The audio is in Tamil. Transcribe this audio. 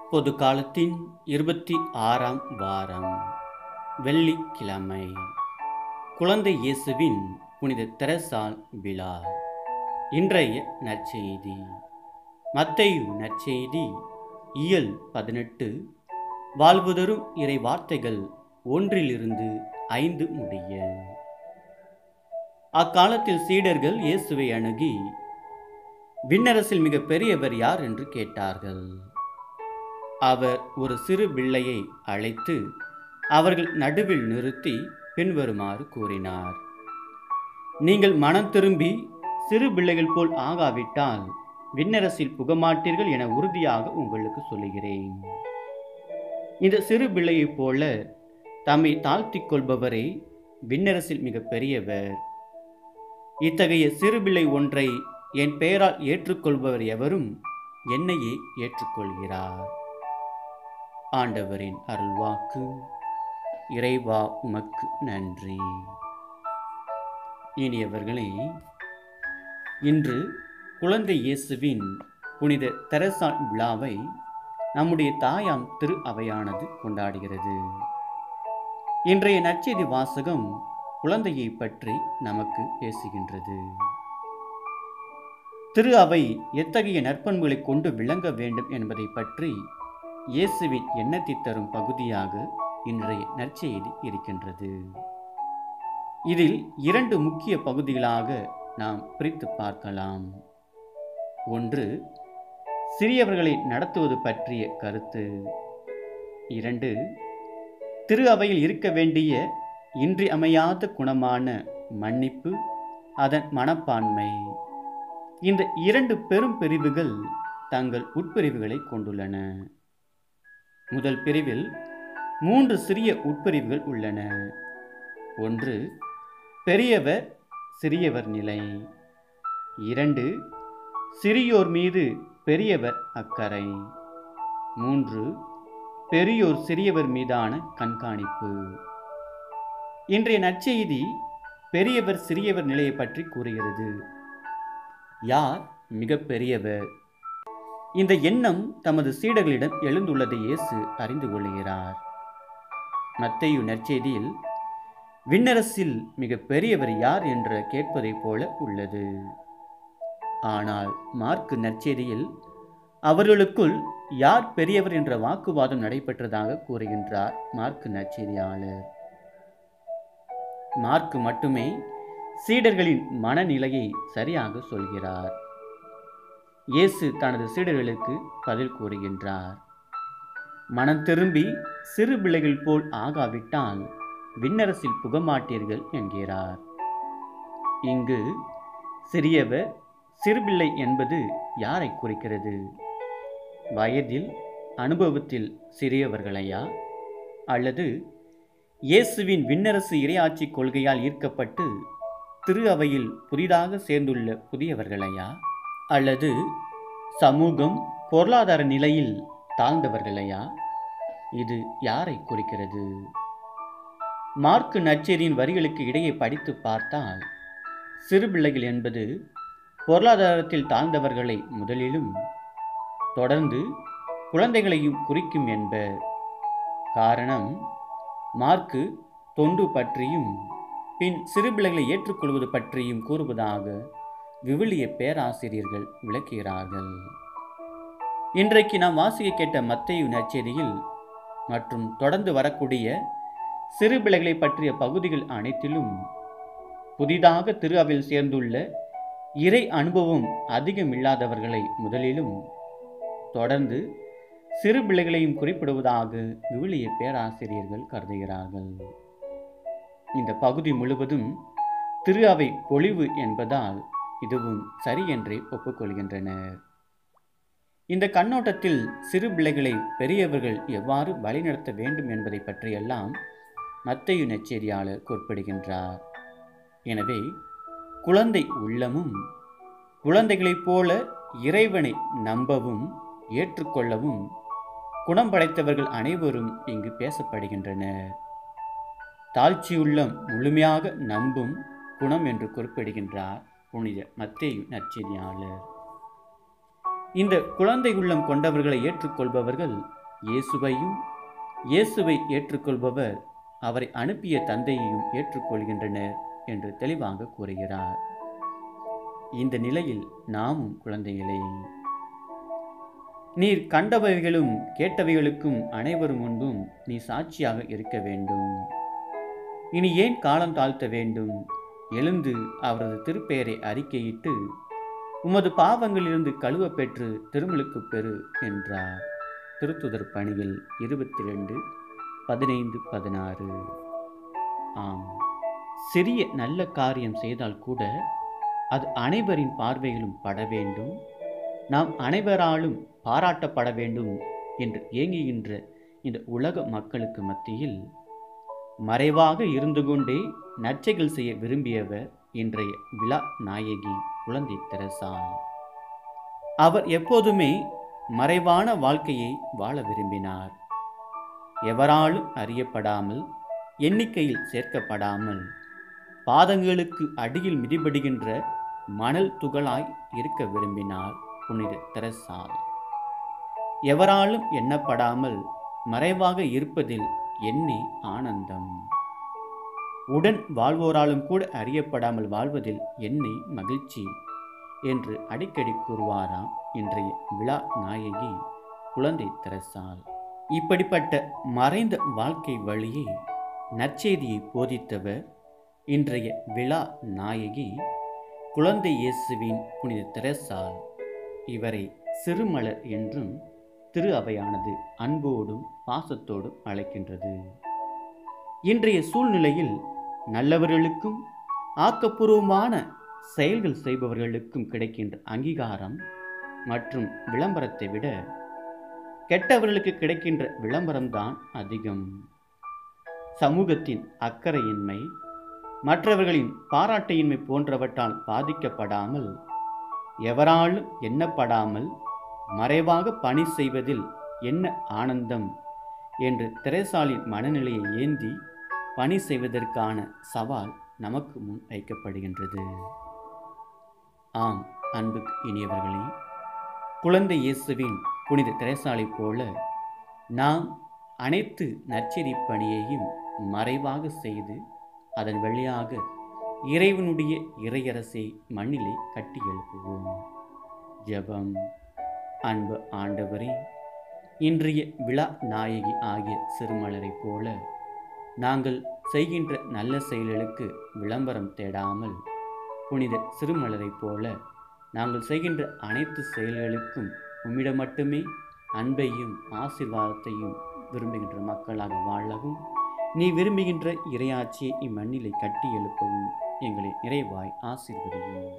பொது காலத்தின் இருபத்தி ஆறாம் வாரம் வெள்ளிக்கிழமை குழந்தை இயேசுவின் புனித தெரசால் விழா இன்றைய நற்செய்தி மத்தேயு நற்செய்தி இயல் பதினெட்டு வாழ்வுதரும் இறை வார்த்தைகள் ஒன்றிலிருந்து ஐந்து முடிய அக்காலத்தில் சீடர்கள் இயேசுவை அணுகி விண்ணரசில் மிக பெரியவர் யார் என்று கேட்டார்கள் அவர் ஒரு சிறு பிள்ளையை அழைத்து அவர்கள் நடுவில் நிறுத்தி பின்வருமாறு கூறினார் நீங்கள் மனம் திரும்பி சிறு பிள்ளைகள் போல் ஆகாவிட்டால் விண்ணரசில் புகமாட்டீர்கள் என உறுதியாக உங்களுக்கு சொல்லுகிறேன் இந்த சிறு பிள்ளையைப் போல தம்மை தாழ்த்திக் கொள்பவரே விண்ணரசில் மிக பெரியவர் இத்தகைய சிறுபிள்ளை ஒன்றை என் பெயரால் ஏற்றுக்கொள்பவர் எவரும் என்னையே ஏற்றுக்கொள்கிறார் ஆண்டவரின் அருள்வாக்கு இறைவா உமக்கு நன்றி இனியவர்களே இன்று குழந்தை இயேசுவின் புனித தெரசா விழாவை நம்முடைய தாயாம் திரு அவையானது கொண்டாடுகிறது இன்றைய நற்செய்தி வாசகம் குழந்தையை பற்றி நமக்கு பேசுகின்றது திரு அவை எத்தகைய நற்பண்புகளை கொண்டு விளங்க வேண்டும் என்பதை பற்றி இயேசுவின் எண்ணத்தை தரும் பகுதியாக இன்றைய நற்செய்தி இருக்கின்றது இதில் இரண்டு முக்கிய பகுதிகளாக நாம் பிரித்து பார்க்கலாம் ஒன்று சிறியவர்களை நடத்துவது பற்றிய கருத்து இரண்டு திரு அவையில் இருக்க வேண்டிய இன்றியமையாத குணமான மன்னிப்பு அதன் மனப்பான்மை இந்த இரண்டு பெரும் பிரிவுகள் தங்கள் உட்பிரிவுகளை கொண்டுள்ளன முதல் பிரிவில் மூன்று சிறிய உட்பிரிவுகள் உள்ளன ஒன்று பெரியவர் சிறியவர் நிலை இரண்டு சிறியோர் மீது பெரியவர் அக்கறை மூன்று பெரியோர் சிறியவர் மீதான கண்காணிப்பு இன்றைய நற்செய்தி பெரியவர் சிறியவர் நிலையை பற்றி கூறுகிறது யார் மிக பெரியவர் இந்த எண்ணம் தமது சீடர்களிடம் எழுந்துள்ளதை இயேசு அறிந்து கொள்கிறார் மத்தையு நற்செய்தியில் விண்ணரசில் மிக பெரியவர் யார் என்று கேட்பதைப் போல உள்ளது ஆனால் மார்க்கு நற்செய்தியில் அவர்களுக்குள் யார் பெரியவர் என்ற வாக்குவாதம் நடைபெற்றதாக கூறுகின்றார் மார்க்கு நற்செய்தியாளர் மார்க்கு மட்டுமே சீடர்களின் மனநிலையை சரியாக சொல்கிறார் இயேசு தனது சீடர்களுக்கு பதில் கூறுகின்றார் மனம் திரும்பி சிறு பிள்ளைகள் போல் ஆகாவிட்டால் விண்ணரசில் புகமாட்டீர்கள் என்கிறார் இங்கு சிறியவர் சிறுபிள்ளை என்பது யாரை குறிக்கிறது வயதில் அனுபவத்தில் சிறியவர்களையா அல்லது இயேசுவின் விண்ணரசு இறையாட்சி கொள்கையால் ஈர்க்கப்பட்டு திரு அவையில் புதிதாக சேர்ந்துள்ள புதியவர்களையா அல்லது சமூகம் பொருளாதார நிலையில் தாழ்ந்தவர்களையா இது யாரை குறிக்கிறது மார்க்கு நச்சேரியின் வரிகளுக்கு இடையே படித்து பார்த்தால் சிறுபிள்ளைகள் என்பது பொருளாதாரத்தில் தாழ்ந்தவர்களை முதலிலும் தொடர்ந்து குழந்தைகளையும் குறிக்கும் என்ப காரணம் மார்க்கு தொண்டு பற்றியும் பின் சிறுபிள்ளைகளை ஏற்றுக்கொள்வது பற்றியும் கூறுவதாக விவிலிய பேராசிரியர்கள் விளக்குகிறார்கள் இன்றைக்கு நாம் வாசிக்க கேட்ட மத்தையு நச்செய்தியில் மற்றும் தொடர்ந்து வரக்கூடிய சிறுபிள்ளைகளை பற்றிய பகுதிகள் அனைத்திலும் புதிதாக திரு அவையில் சேர்ந்துள்ள இறை அனுபவம் அதிகம் இல்லாதவர்களை முதலிலும் தொடர்ந்து சிறு பிள்ளைகளையும் குறிப்பிடுவதாக விவிலிய பேராசிரியர்கள் கருதுகிறார்கள் இந்த பகுதி முழுவதும் திரு அவை பொழிவு என்பதால் இதுவும் சரி என்றே ஒப்புக்கொள்கின்றனர் இந்த கண்ணோட்டத்தில் சிறு பிள்ளைகளை பெரியவர்கள் எவ்வாறு வழிநடத்த வேண்டும் என்பதை பற்றியெல்லாம் மத்தையு நெச்சேரியாளர் குறிப்பிடுகின்றார் எனவே குழந்தை உள்ளமும் குழந்தைகளைப் போல இறைவனை நம்பவும் ஏற்றுக்கொள்ளவும் குணம் படைத்தவர்கள் அனைவரும் இங்கு பேசப்படுகின்றனர் தாழ்ச்சியுள்ளம் முழுமையாக நம்பும் குணம் என்று குறிப்பிடுகின்றார் புனித மத்தேயு நற்செய்தியாளர் இந்த குழந்தை உள்ளம் கொண்டவர்களை ஏற்றுக்கொள்பவர்கள் இயேசுவையும் இயேசுவை ஏற்றுக்கொள்பவர் அவரை அனுப்பிய தந்தையையும் ஏற்றுக்கொள்கின்றனர் என்று தெளிவாக கூறுகிறார் இந்த நிலையில் நாமும் குழந்தைகளே நீர் கண்டவைகளும் கேட்டவைகளுக்கும் அனைவரும் முன்பும் நீ சாட்சியாக இருக்க வேண்டும் இனி ஏன் காலம் தாழ்த்த வேண்டும் எழுந்து அவரது திருப்பெயரை அறிக்கையிட்டு உமது பாவங்களிலிருந்து கழுவ பெற்று திருமலுக்கு பெறு என்றார் திருத்துதர் பணிகள் இருபத்தி ரெண்டு பதினைந்து பதினாறு ஆம் சிறிய நல்ல காரியம் செய்தால் கூட அது அனைவரின் பார்வையிலும் பட வேண்டும் நாம் அனைவராலும் பாராட்டப்பட வேண்டும் என்று ஏங்குகின்ற இந்த உலக மக்களுக்கு மத்தியில் மறைவாக இருந்து கொண்டே நற்செயல் செய்ய விரும்பியவர் இன்றைய விழா நாயகி குழந்தை தெரசால் அவர் எப்போதுமே மறைவான வாழ்க்கையை வாழ விரும்பினார் எவராலும் அறியப்படாமல் எண்ணிக்கையில் சேர்க்கப்படாமல் பாதங்களுக்கு அடியில் மிதிபடுகின்ற மணல் துகளாய் இருக்க விரும்பினார் புனித தெரசால் எவராலும் எண்ணப்படாமல் மறைவாக இருப்பதில் எண்ணி ஆனந்தம் உடன் வாழ்வோராலும் கூட அறியப்படாமல் வாழ்வதில் எண்ணி மகிழ்ச்சி என்று அடிக்கடி கூறுவாராம் இன்றைய விழா நாயகி குழந்தை தெரசால் இப்படிப்பட்ட மறைந்த வாழ்க்கை வழியை நற்செய்தியை போதித்தவர் இன்றைய விழா நாயகி குழந்தை இயேசுவின் புனித தெரசால் இவரை சிறுமலர் என்றும் திரு அவையானது அன்போடும் பாசத்தோடும் அழைக்கின்றது இன்றைய சூழ்நிலையில் நல்லவர்களுக்கும் ஆக்கப்பூர்வமான செயல்கள் செய்பவர்களுக்கும் கிடைக்கின்ற அங்கீகாரம் மற்றும் விளம்பரத்தை விட கெட்டவர்களுக்கு கிடைக்கின்ற விளம்பரம்தான் அதிகம் சமூகத்தின் அக்கறையின்மை மற்றவர்களின் பாராட்டையின்மை போன்றவற்றால் பாதிக்கப்படாமல் எவராலும் எண்ணப்படாமல் மறைவாக பணி செய்வதில் என்ன ஆனந்தம் என்று தெரேசாலின் மனநிலையை ஏந்தி பணி செய்வதற்கான சவால் நமக்கு முன் வைக்கப்படுகின்றது ஆம் அன்பு இனியவர்களே குழந்தை இயேசுவின் புனித தெரேசாலைப் போல நாம் அனைத்து நற்செய்தி பணியையும் மறைவாக செய்து அதன் வழியாக இறைவனுடைய இறையரசை மண்ணிலே கட்டி எழுப்புவோம் ஜெபம் அன்பு ஆண்டவரே இன்றைய விழா நாயகி ஆகிய சிறுமலரைப் போல நாங்கள் செய்கின்ற நல்ல செயல்களுக்கு விளம்பரம் தேடாமல் புனித சிறுமலரைப் போல நாங்கள் செய்கின்ற அனைத்து செயல்களுக்கும் உம்மிடம் மட்டுமே அன்பையும் ஆசீர்வாதத்தையும் விரும்புகின்ற மக்களாக வாழவும் நீ விரும்புகின்ற இறையாட்சியை இம்மண்ணிலை கட்டி எழுப்பவும் எங்களை நிறைவாய் ஆசீர்வதியும்